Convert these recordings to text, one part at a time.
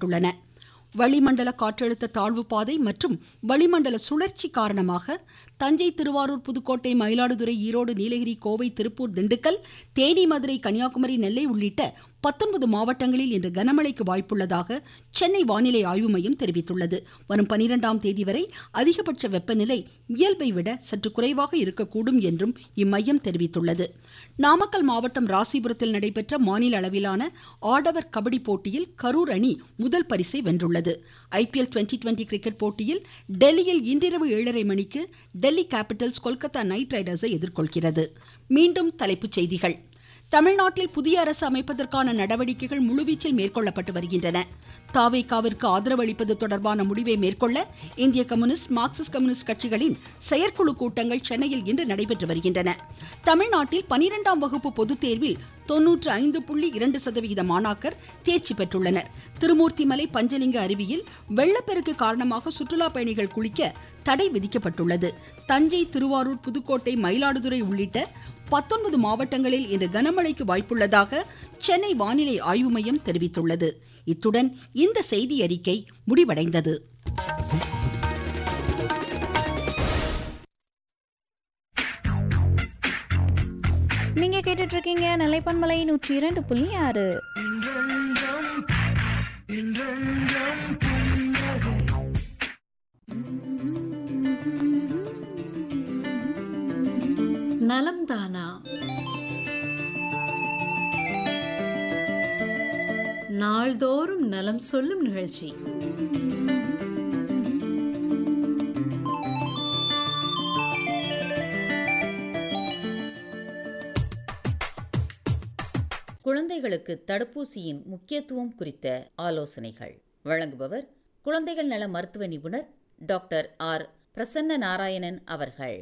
அறிவிக்கப்பட்டுள்ளன வளிமண்டல காற்றழுத்த தாழ்வு பாதை மற்றும் வளிமண்டல சுழற்சி காரணமாக தஞ்சை திருவாரூர் புதுக்கோட்டை மயிலாடுதுறை ஈரோடு நீலகிரி கோவை திருப்பூர் திண்டுக்கல் தேனி மதுரை கன்னியாகுமரி நெல்லை உள்ளிட்ட பத்தொன்பது மாவட்டங்களில் இன்று கனமழைக்கு வாய்ப்புள்ளதாக சென்னை வானிலை ஆய்வு மையம் தெரிவித்துள்ளது வரும் பனிரெண்டாம் தேதி வரை அதிகபட்ச வெப்பநிலை இயல்பை விட சற்று குறைவாக இருக்கக்கூடும் என்றும் இம்மையம் தெரிவித்துள்ளது நாமக்கல் மாவட்டம் ராசிபுரத்தில் நடைபெற்ற மாநில அளவிலான ஆடவர் கபடி போட்டியில் கரூர் அணி முதல் பரிசை வென்றுள்ளது ஐபிஎல் டுவெண்டி டுவெண்டி கிரிக்கெட் போட்டியில் டெல்லியில் இன்றிரவு ஏழரை மணிக்கு டெல்லி கேபிட்டல்ஸ் கொல்கத்தா நைட் ரைடர்ஸை எதிர்கொள்கிறது மீண்டும் தலைப்புச் செய்திகள் தமிழ்நாட்டில் புதிய அரசு அமைப்பதற்கான நடவடிக்கைகள் முழுவீச்சில் மேற்கொள்ளப்பட்டு வருகின்றன தாவேகாவிற்கு ஆதரவு அளிப்பது தொடர்பான முடிவை மேற்கொள்ள இந்திய கம்யூனிஸ்ட் மார்க்சிஸ்ட் கம்யூனிஸ்ட் கட்சிகளின் செயற்குழு கூட்டங்கள் சென்னையில் இன்று நடைபெற்று வருகின்றன தமிழ்நாட்டில் பனிரெண்டாம் வகுப்பு பொதுத் தேர்வில் தொன்னூற்று ஐந்து புள்ளி இரண்டு சதவிகித மாணாக்கர் தேர்ச்சி பெற்றுள்ளனர் திருமூர்த்திமலை பஞ்சலிங்க அருவியில் வெள்ளப்பெருக்கு காரணமாக சுற்றுலா பயணிகள் குளிக்க தடை விதிக்கப்பட்டுள்ளது தஞ்சை திருவாரூர் புதுக்கோட்டை மயிலாடுதுறை உள்ளிட்ட பத்தொன்பது மாவட்டங்களில் இன்று கனமழைக்கு வாய்ப்புள்ளதாக சென்னை வானிலை ஆய்வு மையம் தெரிவித்துள்ளது இத்துடன் இந்த செய்தி அறிக்கை முடிவடைந்தது நீங்க கேட்டுட்டு இருக்கீங்க நிலைப்பன்மலை நூற்றி இரண்டு புள்ளி ஆறு நலம் தானா நாள்தோறும் நலம் சொல்லும் நிகழ்ச்சி குழந்தைகளுக்கு தடுப்பூசியின் முக்கியத்துவம் குறித்த ஆலோசனைகள் வழங்குபவர் குழந்தைகள் நல மருத்துவ நிபுணர் டாக்டர் ஆர் பிரசன்ன நாராயணன் அவர்கள்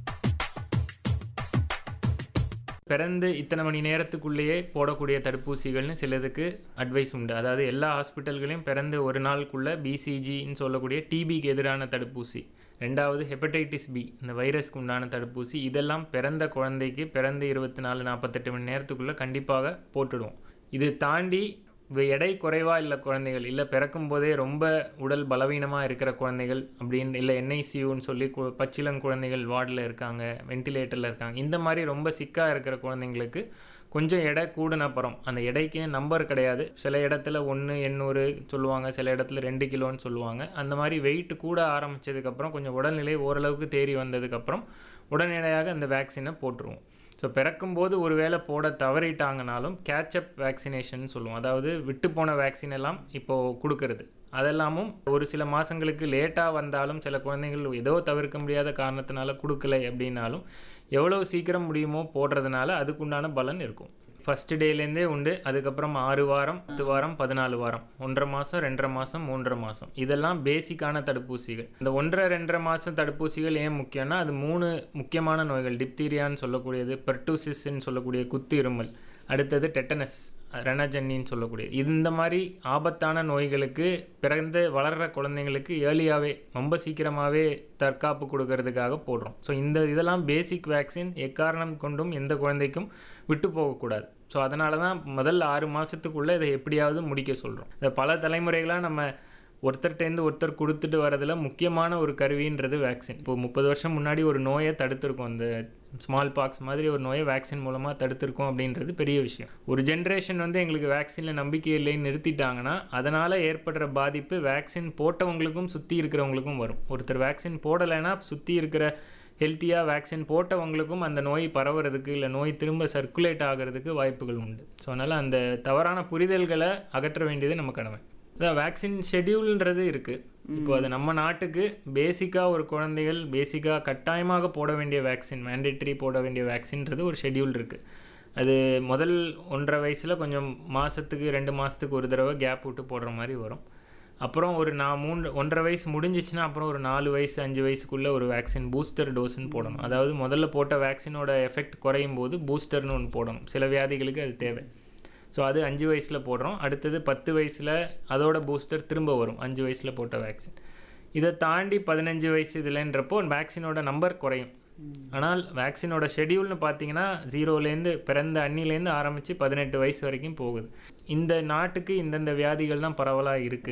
பிறந்து இத்தனை மணி நேரத்துக்குள்ளேயே போடக்கூடிய தடுப்பூசிகள்னு சிலதுக்கு அட்வைஸ் உண்டு அதாவது எல்லா ஹாஸ்பிட்டல்களையும் பிறந்து ஒரு நாளுக்குள்ளே பிசிஜின்னு சொல்லக்கூடிய டிபிக்கு எதிரான தடுப்பூசி ரெண்டாவது ஹெப்படைட்டிஸ் பி இந்த வைரஸ்க்கு உண்டான தடுப்பூசி இதெல்லாம் பிறந்த குழந்தைக்கு பிறந்து இருபத்தி நாலு நாற்பத்தெட்டு மணி நேரத்துக்குள்ளே கண்டிப்பாக போட்டுடுவோம் இது தாண்டி வே- எடை குறைவா இல்லை குழந்தைகள் இல்லை பிறக்கும் போதே ரொம்ப உடல் பலவீனமாக இருக்கிற குழந்தைகள் அப்படின்னு இல்லை என்ஐசியூன்னு சொல்லி கு- பச்சிளம் குழந்தைகள் வார்டில் இருக்காங்க வென்டிலேட்டரில் இருக்காங்க இந்த மாதிரி ரொம்ப சிக்காக இருக்கிற குழந்தைங்களுக்கு கொஞ்சம் எடை கூடின அப்புறம் அந்த எடைக்கு நம்பர் கிடையாது சில இடத்துல ஒன்று எண்ணூறு சொல்லுவாங்க சில இடத்துல ரெண்டு கிலோன்னு சொல்லுவாங்க அந்த மாதிரி வெயிட் கூட ஆரம்பிச்சதுக்கப்புறம் கொஞ்சம் உடல்நிலை ஓரளவுக்கு தேறி வந்ததுக்கப்புறம் உடனடியாக அந்த வேக்சினை போட்டுருவோம் ஸோ பிறக்கும்போது ஒருவேளை போட தவறிட்டாங்கனாலும் கேட்சப் வேக்சினேஷன் சொல்லுவோம் அதாவது விட்டு போன வேக்சின் எல்லாம் இப்போது கொடுக்கறது அதெல்லாமும் ஒரு சில மாதங்களுக்கு லேட்டாக வந்தாலும் சில குழந்தைகள் ஏதோ தவிர்க்க முடியாத காரணத்தினால கொடுக்கல அப்படின்னாலும் எவ்வளவு சீக்கிரம் முடியுமோ போடுறதுனால அதுக்குண்டான பலன் இருக்கும் ஃபஸ்ட்டு டேலேருந்தே உண்டு அதுக்கப்புறம் ஆறு வாரம் பத்து வாரம் பதினாலு வாரம் ஒன்றரை மாதம் ரெண்டரை மாதம் மூன்றரை மாதம் இதெல்லாம் பேசிக்கான தடுப்பூசிகள் இந்த ஒன்றரை ரெண்டரை மாதம் தடுப்பூசிகள் ஏன் முக்கியம்னா அது மூணு முக்கியமான நோய்கள் டிப்தீரியான்னு சொல்லக்கூடியது பெர்டூசிஸ்ன்னு சொல்லக்கூடிய குத்து இருமல் அடுத்தது டெட்டனஸ் ரெனஜன்னின்னு சொல்லக்கூடிய இந்த மாதிரி ஆபத்தான நோய்களுக்கு பிறந்து வளர்கிற குழந்தைங்களுக்கு ஏர்லியாகவே ரொம்ப சீக்கிரமாகவே தற்காப்பு கொடுக்கறதுக்காக போடுறோம் ஸோ இந்த இதெல்லாம் பேசிக் வேக்சின் எக்காரணம் கொண்டும் எந்த குழந்தைக்கும் விட்டு போகக்கூடாது ஸோ அதனால தான் முதல் ஆறு மாதத்துக்குள்ளே இதை எப்படியாவது முடிக்க சொல்கிறோம் இதை பல தலைமுறைகளாக நம்ம ஒருத்தர்கிட்டேருந்து ஒருத்தர் கொடுத்துட்டு வரதுல முக்கியமான ஒரு கருவின்றது வேக்சின் இப்போ முப்பது வருஷம் முன்னாடி ஒரு நோயை தடுத்திருக்கோம் இந்த ஸ்மால் பாக்ஸ் மாதிரி ஒரு நோயை வேக்சின் மூலமாக தடுத்திருக்கோம் அப்படின்றது பெரிய விஷயம் ஒரு ஜென்ரேஷன் வந்து எங்களுக்கு வேக்சினில் நம்பிக்கை இல்லைன்னு நிறுத்திட்டாங்கன்னா அதனால் ஏற்படுற பாதிப்பு வேக்சின் போட்டவங்களுக்கும் சுற்றி இருக்கிறவங்களுக்கும் வரும் ஒருத்தர் வேக்சின் போடலைன்னா சுற்றி இருக்கிற ஹெல்த்தியாக வேக்சின் போட்டவங்களுக்கும் அந்த நோய் பரவுறதுக்கு இல்லை நோய் திரும்ப சர்க்குலேட் ஆகிறதுக்கு வாய்ப்புகள் உண்டு ஸோ அதனால் அந்த தவறான புரிதல்களை அகற்ற வேண்டியது நம்ம கடமை அதான் வேக்சின் ஷெட்யூல்ன்றது இருக்குது இப்போ அது நம்ம நாட்டுக்கு பேசிக்காக ஒரு குழந்தைகள் பேசிக்காக கட்டாயமாக போட வேண்டிய வேக்சின் மேண்டேட்டரி போட வேண்டிய வேக்சின்றது ஒரு ஷெட்யூல் இருக்குது அது முதல் ஒன்றரை வயசில் கொஞ்சம் மாதத்துக்கு ரெண்டு மாதத்துக்கு ஒரு தடவை கேப் விட்டு போடுற மாதிரி வரும் அப்புறம் ஒரு நான் மூன்று ஒன்றரை வயசு முடிஞ்சிச்சுன்னா அப்புறம் ஒரு நாலு வயசு அஞ்சு வயசுக்குள்ளே ஒரு வேக்சின் பூஸ்டர் டோஸ்ன்னு போடணும் அதாவது முதல்ல போட்ட வேக்சினோட எஃபெக்ட் குறையும் போது பூஸ்டர்னு ஒன்று போடணும் சில வியாதிகளுக்கு அது தேவை ஸோ அது அஞ்சு வயசில் போடுறோம் அடுத்தது பத்து வயசில் அதோட பூஸ்டர் திரும்ப வரும் அஞ்சு வயசில் போட்ட வேக்சின் இதை தாண்டி பதினஞ்சு வயசு இதுலன்றப்போ வேக்சினோட நம்பர் குறையும் ஆனால் வேக்சினோட ஷெடியூல்னு பார்த்தீங்கன்னா ஜீரோலேருந்து பிறந்த அன்னிலேருந்து ஆரம்பித்து பதினெட்டு வயசு வரைக்கும் போகுது இந்த நாட்டுக்கு இந்தந்த வியாதிகள் தான் பரவலாக இருக்குது